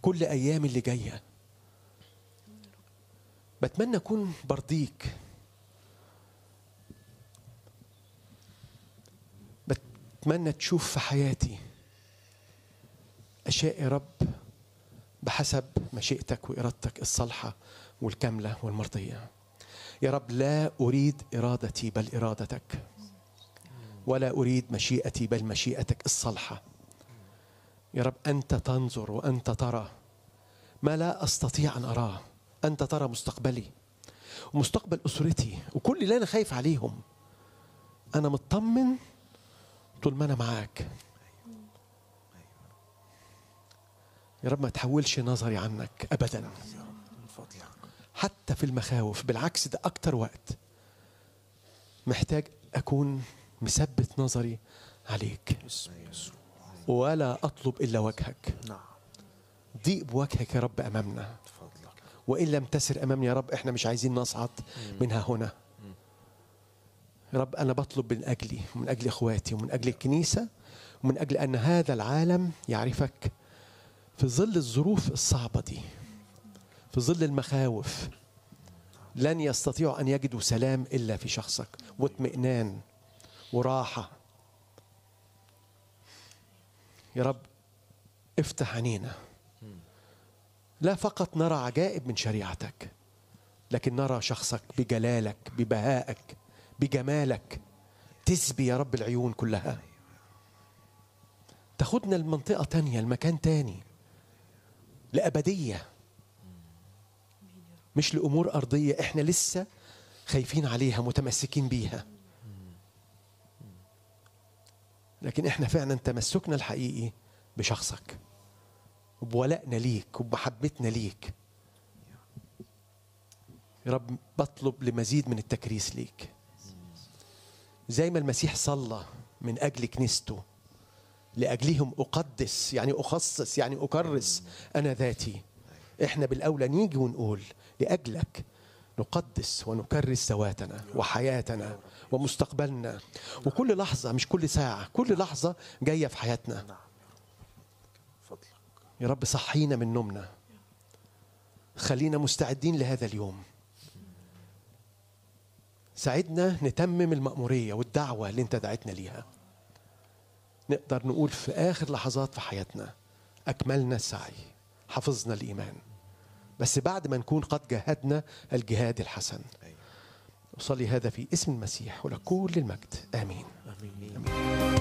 كل ايام اللي جايه بتمنى اكون برضيك بتمنى تشوف في حياتي اشياء يا رب بحسب مشيئتك وارادتك الصالحه والكامله والمرضيه يا رب لا اريد ارادتي بل ارادتك ولا اريد مشيئتي بل مشيئتك الصالحه يا رب انت تنظر وانت ترى ما لا استطيع ان اراه انت ترى مستقبلي ومستقبل اسرتي وكل اللي انا خايف عليهم انا مطمن طول ما انا معاك يا رب ما تحولش نظري عنك ابدا من فضلك حتى في المخاوف بالعكس ده اكتر وقت محتاج اكون مثبت نظري عليك اسم يسوع ولا اطلب الا وجهك نعم ضيق بوجهك يا رب امامنا من فضلك وان لم تسر امامنا يا رب احنا مش عايزين نصعد منها هنا يا رب انا بطلب من اجلي ومن اجل اخواتي ومن اجل الكنيسه ومن اجل ان هذا العالم يعرفك في ظل الظروف الصعبه دي في ظل المخاوف لن يستطيعوا ان يجدوا سلام الا في شخصك واطمئنان وراحه يا رب افتح عينينا لا فقط نرى عجائب من شريعتك لكن نرى شخصك بجلالك ببهائك بجمالك تسبي يا رب العيون كلها تاخدنا لمنطقة تانية لمكان تاني لأبدية مش لأمور أرضية إحنا لسه خايفين عليها متمسكين بيها لكن إحنا فعلا تمسكنا الحقيقي بشخصك وبولائنا ليك وبمحبتنا ليك يا رب بطلب لمزيد من التكريس ليك زي ما المسيح صلى من اجل كنيسته لاجلهم اقدس يعني اخصص يعني اكرس انا ذاتي احنا بالاولى نيجي ونقول لاجلك نقدس ونكرس ذواتنا وحياتنا ومستقبلنا وكل لحظه مش كل ساعه كل لحظه جايه في حياتنا نعم يا رب فضلك يا رب صحينا من نومنا خلينا مستعدين لهذا اليوم ساعدنا نتمم المأمورية والدعوة اللي انت دعيتنا ليها نقدر نقول في آخر لحظات في حياتنا أكملنا السعي حفظنا الإيمان بس بعد ما نكون قد جاهدنا الجهاد الحسن أيوة. أصلي هذا في اسم المسيح ولكل المجد آمين امين